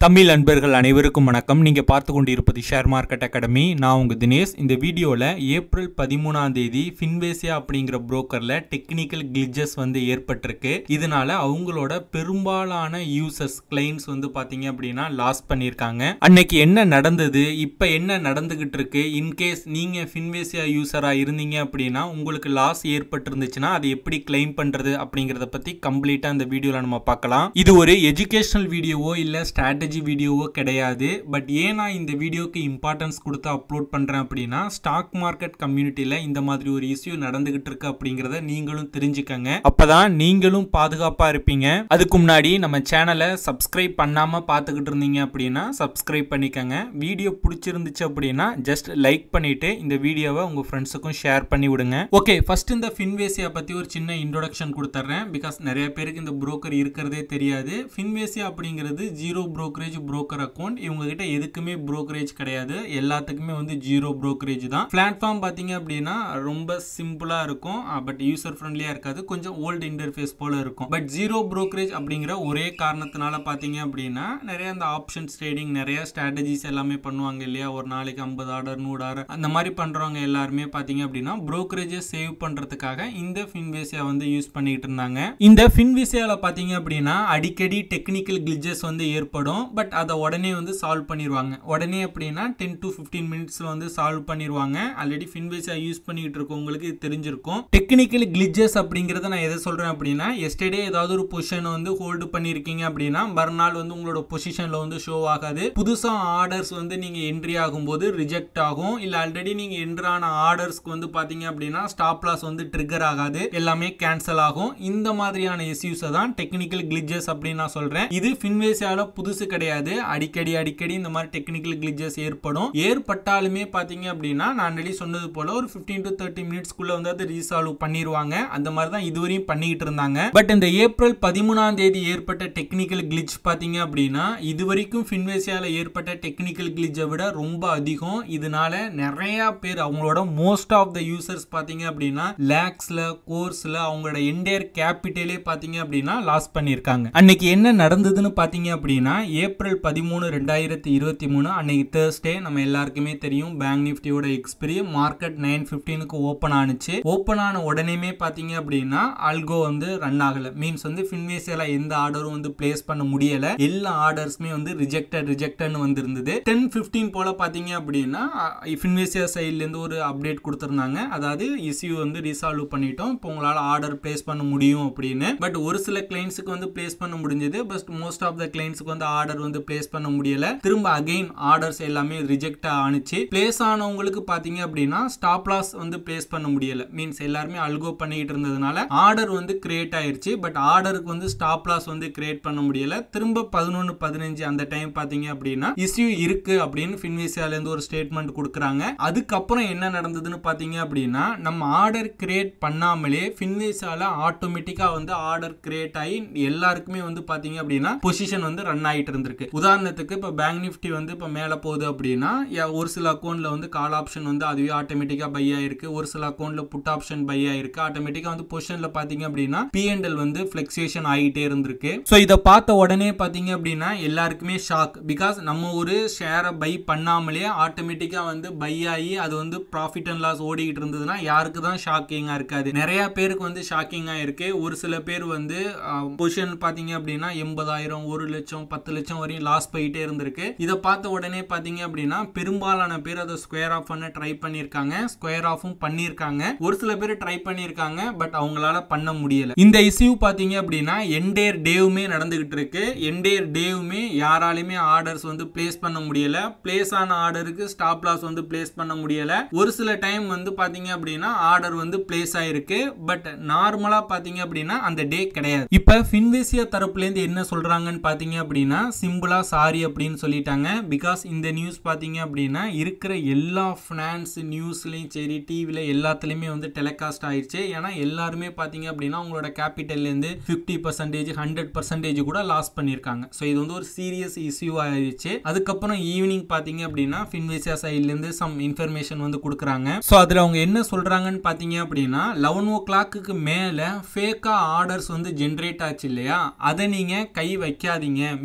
தமிழ் அன்பர்கள் அனைவருக்கும் வணக்கம் நீங்கள் பார்த்து கொண்டிருப்பது ஷேர் மார்க்கெட் அகாடமி நான் உங்கள் தினேஷ் இந்த வீடியோவில் ஏப்ரல் பதிமூணாம் தேதி ஃபின்வேசியா அப்படிங்கிற புரோக்கரில் டெக்னிக்கல் கிளிச்சஸ் வந்து ஏற்பட்டிருக்கு இதனால அவங்களோட பெரும்பாலான யூசர்ஸ் கிளைண்ட்ஸ் வந்து பார்த்தீங்க அப்படின்னா லாஸ் பண்ணியிருக்காங்க அன்னைக்கு என்ன நடந்தது இப்போ என்ன நடந்துகிட்டு இருக்கு இன்கேஸ் நீங்கள் ஃபின்வேசியா யூசராக இருந்தீங்க அப்படின்னா உங்களுக்கு லாஸ் ஏற்பட்டிருந்துச்சுன்னா அதை எப்படி கிளைம் பண்ணுறது அப்படிங்கிறத பற்றி கம்ப்ளீட்டாக இந்த வீடியோவில் நம்ம பார்க்கலாம் இது ஒரு எஜுகேஷனல் வீடியோவோ இல்லை ஸ்ட்ராட்டஜி வீடியோவோ கிடையாது பட் ஏன் நான் இந்த வீடியோக்கு இம்பார்ட்டன்ஸ் கொடுத்து அப்லோட் பண்ணுறேன் அப்படின்னா ஸ்டாக் மார்க்கெட் கம்யூனிட்டியில் இந்த மாதிரி ஒரு இஷ்யூ நடந்துகிட்டு இருக்கு அப்படிங்கிறத நீங்களும் தெரிஞ்சுக்கங்க அப்பதான் நீங்களும் பாதுகாப்பாக இருப்பீங்க அதுக்கு முன்னாடி நம்ம சேனலை சப்ஸ்கிரைப் பண்ணாமல் பார்த்துக்கிட்டு இருந்தீங்க அப்படின்னா சப்ஸ்கிரைப் பண்ணிக்கங்க வீடியோ பிடிச்சிருந்துச்சு அப்படின்னா ஜஸ்ட் லைக் பண்ணிட்டு இந்த வீடியோவை உங்கள் ஃப்ரெண்ட்ஸுக்கும் ஷேர் பண்ணி விடுங்க ஓகே ஃபர்ஸ்ட் இந்த ஃபின்வேசியா பற்றி ஒரு சின்ன இன்ட்ரோடக்ஷன் கொடுத்துட்றேன் பிகாஸ் நிறைய பேருக்கு இந்த புரோக்கர் இருக்கிறதே தெரியாது ஃபின்வேசியா அப்படிங்கிறது ஜீரோ brokerage புரோக்கர் அக்கௌண்ட் இவங்க கிட்ட எதுக்குமே brokerage கிடையாது எல்லாத்துக்குமே வந்து ஜீரோ brokerage தான் பிளாட்ஃபார்ம் பார்த்தீங்க அப்படின்னா ரொம்ப சிம்பிளாக இருக்கும் பட் யூசர் ஃப்ரெண்ட்லியாக இருக்காது கொஞ்சம் ஓல்டு இன்டர்ஃபேஸ் போல இருக்கும் பட் ஜீரோ brokerage அப்படிங்கிற ஒரே காரணத்தினால பார்த்தீங்க அப்படின்னா நிறைய அந்த ஆப்ஷன்ஸ் ட்ரேடிங் நிறைய ஸ்ட்ராட்டஜிஸ் எல்லாமே பண்ணுவாங்க இல்லையா ஒரு நாளைக்கு ஐம்பது ஆர்டர் நூறு ஆர்டர் அந்த மாதிரி பண்ணுறவங்க எல்லாருமே பார்த்தீங்க அப்படின்னா brokerage சேவ் பண்ணுறதுக்காக இந்த ஃபின்வேசியா வந்து யூஸ் பண்ணிக்கிட்டு இருந்தாங்க இந்த ஃபின்வேசியாவில் பார்த்தீங்க அப்படின்னா அடிக்கடி டெக்னிக்கல் கிளிச்சஸ் வந்து ஏற்படும் பட் அதை உடனே வந்து சால்வ் பண்ணிடுவாங்க உடனே அப்படின்னா டென் டு ஃபிஃப்டீன் மினிட்ஸில் வந்து சால்வ் பண்ணிடுவாங்க ஆல்ரெடி ஃபின்வேஸாக யூஸ் பண்ணிக்கிட்டு இருக்கவங்களுக்கு இது தெரிஞ்சிருக்கும் டெக்னிக்கல் கிளிச்சஸ் அப்படிங்கிறத நான் எதை சொல்கிறேன் அப்படின்னா எஸ்டர்டே ஏதாவது ஒரு பொசிஷனை வந்து ஹோல்டு பண்ணியிருக்கீங்க அப்படின்னா மறுநாள் வந்து உங்களோட பொசிஷனில் வந்து ஷோ ஆகாது புதுசாக ஆர்டர்ஸ் வந்து நீங்கள் என்ட்ரி ஆகும்போது ரிஜெக்ட் ஆகும் இல்லை ஆல்ரெடி நீங்கள் என்ட்ரான ஆர்டர்ஸ்க்கு வந்து பார்த்தீங்க அப்படின்னா ஸ்டாப் லாஸ் வந்து ட்ரிகர் ஆகாது எல்லாமே கேன்சல் ஆகும் இந்த மாதிரியான இஷ்யூஸை தான் டெக்னிக்கல் கிளிச்சஸ் அப்படின்னு நான் சொல்கிறேன் இது ஃபின்வேஸால புதுசு கிடையாது அடிக்கடி அடிக்கடி இந்த மாதிரி டெக்னிக்கல் கிளிச்சஸ் ஏற்படும் ஏற்பட்டாலுமே பார்த்தீங்க அப்படின்னா நான் ஆல்ரெடி சொன்னது போல ஒரு ஃபிஃப்டீன் டு தேர்ட்டி மினிட்ஸ்க்குள்ள வந்து அது ரீசால்வ் பண்ணிடுவாங்க அந்த மாதிரி தான் இதுவரையும் பண்ணிக்கிட்டு இருந்தாங்க பட் இந்த ஏப்ரல் பதிமூணாம் தேதி ஏற்பட்ட டெக்னிக்கல் கிளிச் பார்த்தீங்க அப்படின்னா இது வரைக்கும் ஃபின்வேசியால ஏற்பட்ட டெக்னிக்கல் கிளிச்சை விட ரொம்ப அதிகம் இதனால நிறைய பேர் அவங்களோட மோஸ்ட் ஆஃப் த யூசர்ஸ் பார்த்தீங்க அப்படின்னா லேக்ஸ்ல கோர்ஸ்ல அவங்களோட என்டையர் கேபிட்டலே பார்த்தீங்க அப்படின்னா லாஸ் பண்ணியிருக்காங்க அன்னைக்கு என்ன நடந்ததுன்னு பார்த்தீங்க அப்படின்னா ஏப்ரல் பதிமூணு ரெண்டாயிரத்தி இருபத்தி மூணு அன்னைக்கு தேர்ஸ்டே நம்ம எல்லாருக்குமே தெரியும் பேங்க் நிஃப்டியோட எக்ஸ்பிரி மார்க்கெட் நைன் ஃபிஃப்டீனுக்கு ஓப்பன் ஆனிச்சு ஓப்பன் ஆன உடனேமே பார்த்தீங்க அப்படின்னா அல்கோ வந்து ரன் ஆகல மீன்ஸ் வந்து ஃபின்வேசியால எந்த ஆர்டரும் வந்து பிளேஸ் பண்ண முடியல எல்லா ஆர்டர்ஸுமே வந்து ரிஜெக்டட் ரிஜெக்டட்னு வந்திருந்தது டென் ஃபிஃப்டீன் போல பார்த்தீங்க அப்படின்னா ஃபின்வேசியா சைட்லேருந்து ஒரு அப்டேட் கொடுத்துருந்தாங்க அதாவது இஷ்யூ வந்து ரிசால்வ் பண்ணிட்டோம் இப்போ உங்களால் ஆர்டர் பிளேஸ் பண்ண முடியும் அப்படின்னு பட் ஒரு சில கிளைண்ட்ஸுக்கு வந்து பிளேஸ் பண்ண முடிஞ்சது பட் மோஸ்ட் ஆஃப் த கிளைண்ட்ஸுக்கு வந்து ஆர்டர் வந்து பிளேஸ் பண்ண முடியல திரும்ப அகைன் ஆர்டர்ஸ் எல்லாமே ரிஜெக்ட் ஆனிச்சு பிளேஸ் ஆனவங்களுக்கு பார்த்தீங்க அப்படின்னா ஸ்டாப் லாஸ் வந்து பிளேஸ் பண்ண முடியல மீன்ஸ் எல்லாருமே அல்கோ பண்ணிட்டு இருந்ததுனால ஆர்டர் வந்து கிரியேட் ஆயிருச்சு பட் ஆர்டருக்கு வந்து ஸ்டாப் லாஸ் வந்து கிரியேட் பண்ண முடியல திரும்ப பதினொன்று பதினஞ்சு அந்த டைம் பார்த்தீங்க அப்படின்னா இஷ்யூ இருக்கு அப்படின்னு ஃபின்வேசியால இருந்து ஒரு ஸ்டேட்மெண்ட் கொடுக்குறாங்க அதுக்கப்புறம் என்ன நடந்ததுன்னு பார்த்தீங்க அப்படின்னா நம்ம ஆர்டர் கிரியேட் பண்ணாமலே ஃபின்வேசியால ஆட்டோமேட்டிக்காக வந்து ஆர்டர் கிரியேட் ஆகி எல்லாருக்குமே வந்து பார்த்தீங்க அப்படின்னா பொசிஷன் வந்து ரன் ஆகிட்டு இருந்திருக்கு உதாரணத்துக்கு இப்போ பேங்க் நிஃப்டி வந்து இப்போ மேலே போகுது அப்படின்னா ஒரு சில அக்கௌண்ட்டில் வந்து கால் ஆப்ஷன் வந்து அதுவே ஆட்டோமேட்டிக்காக பை ஆயிருக்கு ஒரு சில அக்கௌண்ட்டில் புட் ஆப்ஷன் பை ஆயிருக்கு ஆட்டோமேட்டிக்காக வந்து பொசிஷனில் பார்த்தீங்க அப்படின்னா பிஎன்எல் வந்து ஃப்ளக்சுவேஷன் ஆகிட்டே இருந்திருக்கு ஸோ இதை பார்த்த உடனே பார்த்தீங்க அப்படின்னா எல்லாருக்குமே ஷாக் பிகாஸ் நம்ம ஒரு ஷேரை பை பண்ணாமலே ஆட்டோமேட்டிக்காக வந்து பை ஆகி அது வந்து ப்ராஃபிட் அண்ட் லாஸ் ஓடிக்கிட்டு இருந்ததுன்னா யாருக்கு தான் ஷாக்கிங்காக இருக்காது நிறைய பேருக்கு வந்து ஷாக்கிங்காக இருக்கு ஒரு சில பேர் வந்து பொசிஷன் பார்த்தீங்க அப்படின்னா எண்பதாயிரம் ஒரு லட்சம் பத்து லட்சம் வரையும் லாஸ் போயிட்டே இருந்திருக்கு இதை பார்த்த உடனே பார்த்தீங்க அப்படின்னா பெரும்பாலான பேர் அதை ஸ்கொயர் ஆஃப் பண்ண ட்ரை பண்ணியிருக்காங்க ஸ்கொயர் ஆஃபும் பண்ணியிருக்காங்க ஒரு சில பேர் ட்ரை பண்ணியிருக்காங்க பட் அவங்களால பண்ண முடியல இந்த இஷ்யூ பார்த்தீங்க அப்படின்னா என்டேர் டேவுமே நடந்துகிட்டு இருக்கு என்டேர் டேவுமே யாராலையுமே ஆர்டர்ஸ் வந்து பிளேஸ் பண்ண முடியல பிளேஸ் ஆன ஆர்டருக்கு ஸ்டாப் லாஸ் வந்து பிளேஸ் பண்ண முடியல ஒரு சில டைம் வந்து பார்த்தீங்க அப்படின்னா ஆர்டர் வந்து பிளேஸ் ஆயிருக்கு பட் நார்மலாக பார்த்தீங்க அப்படின்னா அந்த டே கிடையாது இப்போ ஃபின்வேசியா தரப்புலேருந்து என்ன சொல்கிறாங்கன்னு பார்த்தீங்க அப்படின்னா சிம்பிளாக சாரி அப்படின்னு சொல்லிட்டாங்க பிகாஸ் இந்த நியூஸ் பார்த்தீங்க அப்படின்னா இருக்கிற எல்லா ஃபினான்ஸ் நியூஸ்லையும் சரி டிவியில் எல்லாத்துலேயுமே வந்து டெலிகாஸ்ட் ஆயிடுச்சு ஏன்னா எல்லாருமே பார்த்தீங்க அப்படின்னா உங்களோட கேபிட்டல்லேருந்து ஃபிஃப்டி பர்சன்டேஜ் ஹண்ட்ரட் பர்சன்டேஜ் கூட லாஸ் பண்ணியிருக்காங்க ஸோ இது வந்து ஒரு சீரியஸ் இஷ்யூ ஆயிடுச்சு அதுக்கப்புறம் ஈவினிங் பார்த்தீங்க அப்படின்னா ஃபின்வேசியா சைட்லேருந்து சம் இன்ஃபர்மேஷன் வந்து கொடுக்குறாங்க ஸோ அதில் அவங்க என்ன சொல்கிறாங்கன்னு பார்த்தீங்க அப்படின்னா லெவன் ஓ கிளாக்கு மேலே ஃபேக்காக ஆர்டர்ஸ் வந்து ஜென்ரேட் ஆச்சு இல்லையா அதை நீங்கள் கை வைக்காதீங்க மீன்ஸ்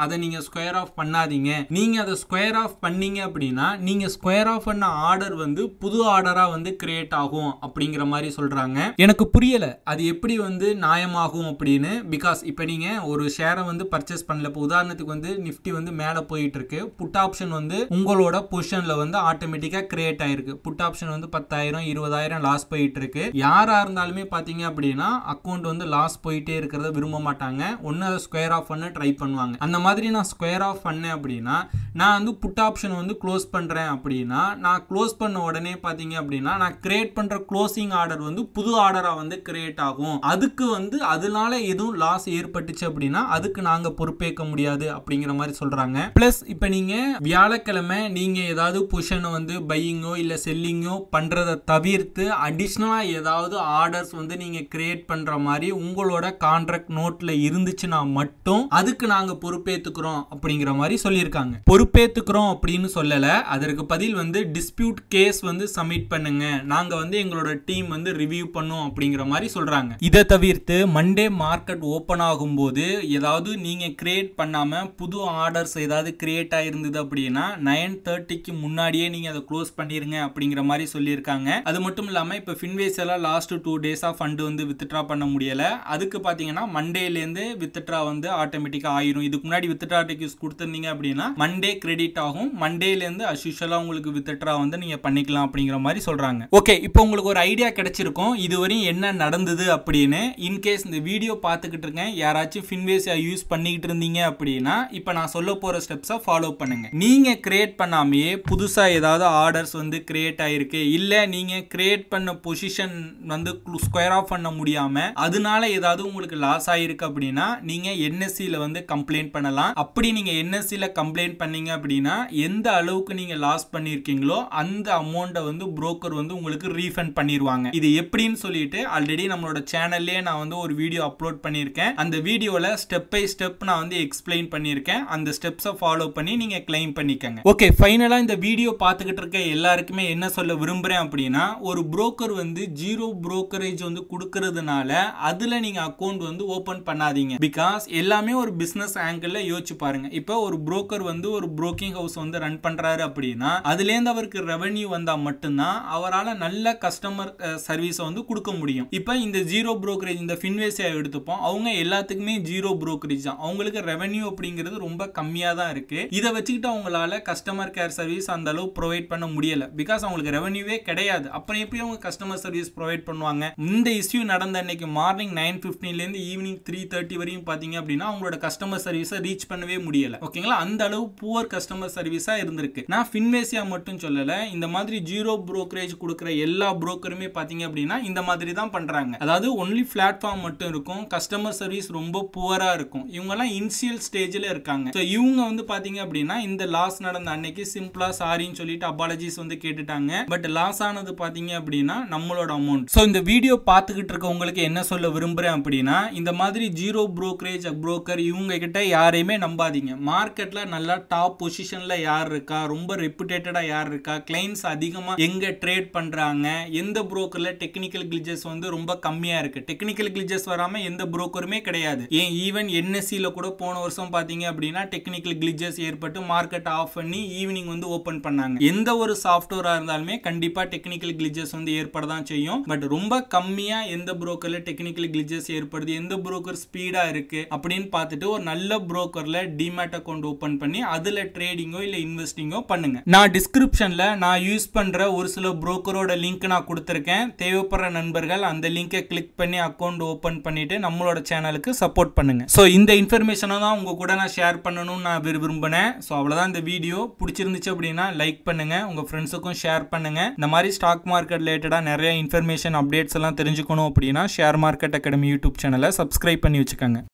அதை நீங்க ஸ்கொயர் ஆஃப் பண்ணாதீங்க நீங்க அதை ஸ்கொயர் ஆஃப் பண்ணீங்க அப்படின்னா நீங்க ஸ்கொயர் ஆஃப் பண்ண ஆர்டர் வந்து புது ஆர்டரா வந்து கிரியேட் ஆகும் அப்படிங்கிற மாதிரி சொல்றாங்க எனக்கு புரியல அது எப்படி வந்து நியாயமாகும் அப்படின்னு பிகாஸ் இப்போ நீங்க ஒரு ஷேரை வந்து பர்ச்சேஸ் பண்ணல இப்போ உதாரணத்துக்கு வந்து நிஃப்டி வந்து மேலே போயிட்டு இருக்கு புட் ஆப்ஷன் வந்து உங்களோட பொசிஷன்ல வந்து ஆட்டோமேட்டிக்கா கிரியேட் ஆயிருக்கு புட் ஆப்ஷன் வந்து பத்தாயிரம் இருபதாயிரம் லாஸ் போயிட்டு இருக்கு யாரா இருந்தாலுமே பாத்தீங்க அப்படின்னா அக்கௌண்ட் வந்து லாஸ் போயிட்டே இருக்கிறத விரும்ப மாட்டாங்க ஒன்னு அதை ஸ்கொயர் ஆஃப் பண்ண ட்ரை பண்ணுவாங்க அந்த மாதிரி நான் ஸ்கொயர் ஆஃப் பண்ணேன் அப்படின்னா நான் வந்து புட் ஆப்ஷன் வந்து க்ளோஸ் பண்றேன் அப்படின்னா நான் க்ளோஸ் பண்ண உடனே பாத்தீங்க அப்படின்னா நான் கிரியேட் பண்ற க்ளோசிங் ஆர்டர் வந்து புது ஆர்டரா வந்து கிரியேட் ஆகும் அதுக்கு வந்து அதனால எதுவும் லாஸ் ஏற்பட்டுச்சு அப்படின்னா அதுக்கு நாங்க பொறுப்பேற்க முடியாது அப்படிங்கிற மாதிரி சொல்றாங்க பிளஸ் இப்ப நீங்க வியாழக்கிழமை நீங்க ஏதாவது பொசிஷனை வந்து பையிங்கோ இல்ல செல்லிங்கோ பண்றதை தவிர்த்து அடிஷ்னலா ஏதாவது ஆர்டர்ஸ் வந்து நீங்க கிரியேட் பண்ற மாதிரி உங்களோட கான்ட்ராக்ட் நோட்ல இருந்துச்சுன்னா மட்டும் அதுக்கு நாங்க பொறுப்பேத்துக்கிறோம் அப்படிங்கிற மாதிரி சொல்லியிருக்காங்க பொறுப்பேத்துக்கிறோம் அப்படின்னு சொல்லல அதற்கு பதில் வந்து டிஸ்பியூட் கேஸ் வந்து சப்மிட் பண்ணுங்க நாங்க வந்து எங்களோட டீம் வந்து ரிவ்யூ பண்ணும் அப்படிங்கிற மாதிரி சொல்றாங்க இதை தவிர்த்து மண்டே மார்க்கெட் ஓபன் ஆகும்போது ஏதாவது நீங்க கிரியேட் பண்ணாம புது ஆர்டர்ஸ் ஏதாவது கிரியேட் ஆயிருந்தது அப்படின்னா நைன் தேர்ட்டிக்கு முன்னாடியே நீங்க அதை க்ளோஸ் பண்ணிருங்க அப்படிங்கிற மாதிரி சொல்லியிருக்காங்க அது மட்டும் இல்லாம இப்ப ஃபின்வேஸ் எல்லாம் லாஸ்ட் டூ டேஸா ஃபண்ட் வந்து வித்ட்ரா பண்ண முடியல அதுக்கு பாத்தீங்கன்னா மண்டேலேருந்து வித்ட்ரா வந்து ஆட்டோமேட்டிக்கா ஆயிரும் இதுக்கு முன்னாடி வித்ட்ரா டிக்கெட்ஸ் கொடுத்துருந்தீங்க அப்படின்னா மண்டே கிரெடிட் ஆகும் மண்டேலேருந்து அஸ்யூஷலா உங்களுக்கு வித்ட்ரா வந்து நீங்க பண்ணிக்கலாம் அப்படிங்கிற மாதிரி சொல்றாங்க ஓகே இப்போ உங்களுக்கு ஒரு ஐடியா கிடைச்சிருக்கும் இதுவரையும் என்ன நடந்தது அப்படின்னு இன்கேஸ் இந்த வீடியோ பார்த்துக்கிட்டு இருக்கேன் யாராச்சும் ஃபின்வேஸ் யூஸ் பண்ணிக்கிட்டு இருந்தீங்க அப்படின்னா இப்போ நான் சொல்ல போற ஸ்டெப்ஸை ஃபாலோ பண்ணுங்க நீங்க கிரியேட் பண்ணாமையே புதுசா ஏதாவது ஆர்டர்ஸ் வந்து கிரியேட் ஆயிருக்கு இல்ல நீங்க கிரியேட் பண்ண பொசிஷன் வந்து ஸ்கொயர் ஆஃப் பண்ண முடியாம அதனால ஏதாவது உங்களுக்கு லாஸ் ஆயிருக்கு அப்படின்னா நீங்க என்எஸ்சியில் வந்து கம்ப்ளைண்ட் பண்ணலாம் அப்படி நீங்க என்எஸ்சியில் கம்ப்ளைண்ட் பண்ணீங்க அப்படின்னா எந்த அளவுக்கு நீங்க லாஸ் பண்ணியிருக்கீங்களோ அந்த அமௌண்ட்டை வந்து புரோக்கர் வந்து உங்களுக்கு ரீஃபண்ட் பண்ணிடுவாங்க இது எப்படின்னு சொல்லிட்டு ஆல்ரெடி நம்மளோட சேனல்லே நான் வந்து ஒரு வீடியோ அப்லோட் பண்ணியிருக்கேன் அந்த வீடியோவில் ஸ்டெப் பை ஸ்டெப் நான் வந்து எக்ஸ்பிளைன் பண்ணியிருக்கேன் அந்த ஸ்டெப்ஸை ஃபாலோ பண்ணி நீங்க கிளைம் பண்ணிக்கங்க ஓகே ஃபைனலாக இந்த வீடியோ பார்த்துக்கிட்டு இருக்க எல்லாருக்குமே என்ன சொல்ல விரும்புகிறேன் அப்படின்னா ஒரு புரோக்கர் வந்து ஜீரோ புரோக்கரேஜ் வந்து கொடுக்கறதுனால அதில் நீங்கள் அக்கௌண்ட் வந்து ஓப்பன் பண்ணாதீங்க பிகாஸ் எல்லாமே ஒரு பிஸ்னஸ் ஆங்கிளில் யோசிச்சு பாருங்க இப்போ ஒரு புரோக்கர் வந்து ஒரு புரோக்கிங் ஹவுஸ் வந்து ரன் பண்ணுறாரு அப்படின்னா அதுலேருந்து அவருக்கு ரெவன்யூ வந்தால் மட்டும்தான் அவரால் நல்ல கஸ்டமர் சர்வீஸை வந்து கொடுக்க முடியும் இப்போ இந்த ஜீரோ புரோக்கரேஜ் இந்த ஃபின்வேஸை எடுத்துப்போம் அவங்க எல்லாத்துக்குமே ஜீரோ புரோக்கரேஜ் தான் அவங்களுக்கு ரெவன்யூ அப்படிங்கிறது ரொம்ப கம்மியாக தான் இருக்கு இதை வச்சுக்கிட்டு அவங்களால கஸ்டமர் கேர் சர்வீஸ் அந்த அளவு ப்ரொவைட் பண்ண முடியல பிகாஸ் அவங்களுக்கு ரெவன்யூவே கிடையாது அப்புறம் எப்படி அவங்க கஸ்டமர் சர்வீஸ் ப்ரொவைட் பண்ணுவாங்க இந்த இஷ்யூ நடந்த அன்னைக்கு மார்னிங் நைன் ஃபிஃப்டின்லேருந்து ஈவினிங் த்ரீ தேர்ட்டி வரையும் பார்த்தீங்க அப்படின்னா அவங்களோட கஸ்டமர் சர்வீஸை ரீச் பண்ணவே முடியல ஓகேங்களா அந்த அளவு புவர் கஸ்டமர் சர்வீஸாக இருந்திருக்கு நான் ஃபின்வேசியா மட்டும் சொல்லலை இந்த மாதிரி ஜீரோ புரோக்கரேஜ் கொடுக்குற எல்லா புரோக்கருமே பார்த்தீங்க அப்படின்னா இந்த மாதிரி தான் பண்ணுறாங்க அதாவது ஒன்லி பிளாட்ஃபார்ம் மட்டும் இருக்கும் கஸ்டமர் சர்வீஸ் ரொம்ப புவராக இருக்கும் இவங்கெல்லாம் இனிஷியல் ஸ்டேஜில் இருக்காங்க ஸோ இவங்க வந்து பார்த்தீங்க அப்படின்னா இந்த லாஸ் நடந்த அன்னைக்கு சிம்பிளா சாரின்னு சொல்லிட்டு அப்பாலஜிஸ் வந்து கேட்டுட்டாங்க பட் லாஸ் ஆனது பார்த்தீங்க அப்படின்னா நம்மளோட அமௌண்ட் ஸோ இந்த வீடியோ பார்த்துக்கிட்டு இருக்க உங்களுக்கு என்ன சொல்ல விரும்புகிறேன் அப்படின்னா இந்த மாதிரி ஜீரோ புரோக்கரேஜ் புரோக்கர் இவங்க கிட்ட யாரையுமே நம்பாதீங்க மார்க்கெட்டில் நல்லா டாப் பொசிஷனில் யார் இருக்கா ரொம்ப ரெப்புடேட்டடாக யார் இருக்கா கிளைண்ட்ஸ் அதிகமாக எங்கே ட்ரேட் பண்ணுறாங்க எந்த புரோக்கரில் டெக்னிக்கல் கிளிச்சஸ் வந்து ரொம்ப கம்மியாக இருக்குது டெக்னிக்கல் கிளிச்சஸ் வராமல் எந்த புரோக்கருமே கிடையாது ஏன் ஈவன் என்எஸ்சியில் கூட போன வருஷம் பார்த்தீங்க அப்படின்னா டெக்னிக்கல் கிளிச்சஸ் ஏற்பட்டு மார்க்கெட் ஆஃப் பண்ணி ஈவினிங் வந்து ஓப்பன் பண்ணாங்க எந்த ஒரு சாஃப்ட்வேராக இருந்தாலுமே கண்டிப்பாக டெக்னிக்கல் கிளிச்சஸ் வந்து ஏற்பட தான் செய்யும் பட் ரொம்ப கம்மியாக எந்த புரோக்கரில் டெக்னிக்கல் கிளிச்சஸ் ஏற்படுது எந்த புரோக்கர் ஸ்பீடாக இருக்கு அப்படின்னு பார்த்துட்டு ஒரு நல்ல புரோக்கரில் டிமேட் அக்கௌண்ட் ஓப்பன் பண்ணி அதில் ட்ரேடிங்கோ இல்லை இன்வெஸ்டிங்கோ பண்ணுங்க நான் டிஸ்கிரிப்ஷனில் நான் யூஸ் பண்ணுற ஒரு சில புரோக்கரோட லிங்க் நான் கொடுத்துருக்கேன் தேவைப்படுற நண்பர்கள் அந்த லிங்கை கிளிக் பண்ணி அக்கௌண்ட் ஓப்பன் பண்ணிட்டு நம்மளோட சேனலுக்கு சப்போர்ட் பண்ணுங்க ஸோ இந்த இன்ஃபர்மேஷனை தான் உங்க கூட நான் ஷேர் பண்ணணும்னு நான் விரு- விரும்பினேன் ஸோ அவ்வளோதான் இந்த வீடியோ பிடிச்சிருந்துச்சு அப்படின்னா லைக் பண்ணுங்க உங்க ஃப்ரெண்ட்ஸுக்கும் ஷேர் பண்ணுங்க இந்த மாதிரி ஸ்டாக் மார்க்கெட் ரிலேட்டடாக நிறைய இன்ஃபர்மேஷன் அப்டேட்ஸ் எல்லாம் தெரிஞ்சுக்கணும் அப்படின்னா ஷேர் மார்க்கெட் அகாடமி யூடியூப் சேனலை சப்ஸ்கிரைப் பண்ணி வச்சுக்கோங்க